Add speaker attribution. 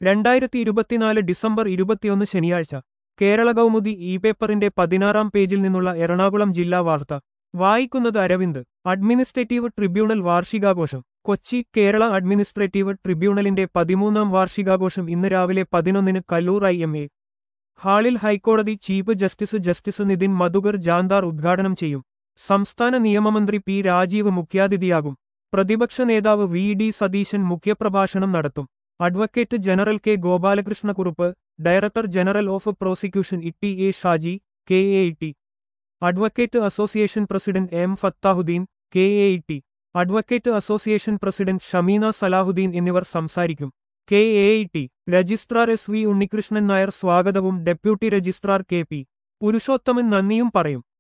Speaker 1: രണ്ടായിരത്തി ഇരുപത്തിനാല് ഡിസംബർ ഇരുപത്തിയൊന്ന് ശനിയാഴ്ച കേരള കൗമുദി ഇ പേപ്പറിന്റെ പതിനാറാം പേജിൽ നിന്നുള്ള എറണാകുളം ജില്ലാ വാർത്ത വായിക്കുന്നത് അരവിന്ദ് അഡ്മിനിസ്ട്രേറ്റീവ് ട്രിബ്യൂണൽ വാർഷികാഘോഷം കൊച്ചി കേരള അഡ്മിനിസ്ട്രേറ്റീവ് ട്രിബ്യൂണലിന്റെ പതിമൂന്നാം വാർഷികാഘോഷം ഇന്ന് രാവിലെ പതിനൊന്നിന് കല്ലൂർ ഐ എം എ ഹാളിൽ ഹൈക്കോടതി chief justice justice Nitin Madhukar Jamdar ഉദ്ഘാടനം ചെയ്യും സംസ്ഥാന നിയമമന്ത്രി പി രാജീവ് മുഖ്യാതിഥിയാകും പ്രതിപക്ഷ നേതാവ് വി ഡി സതീശൻ മുഖ്യപ്രഭാഷണം നടത്തും advocate general K Gopalakrishnakurup director general of prosecution E A Shaji K A T advocate association president M Fathahuddin K A T advocate association president Shameena Salahuddin എന്നിവർ സംസാരിക്കും K A T registrar S V Unnikrishnan Nair സ്വാഗതവും deputy registrar K P Purushothaman നന്ദിയും പറയും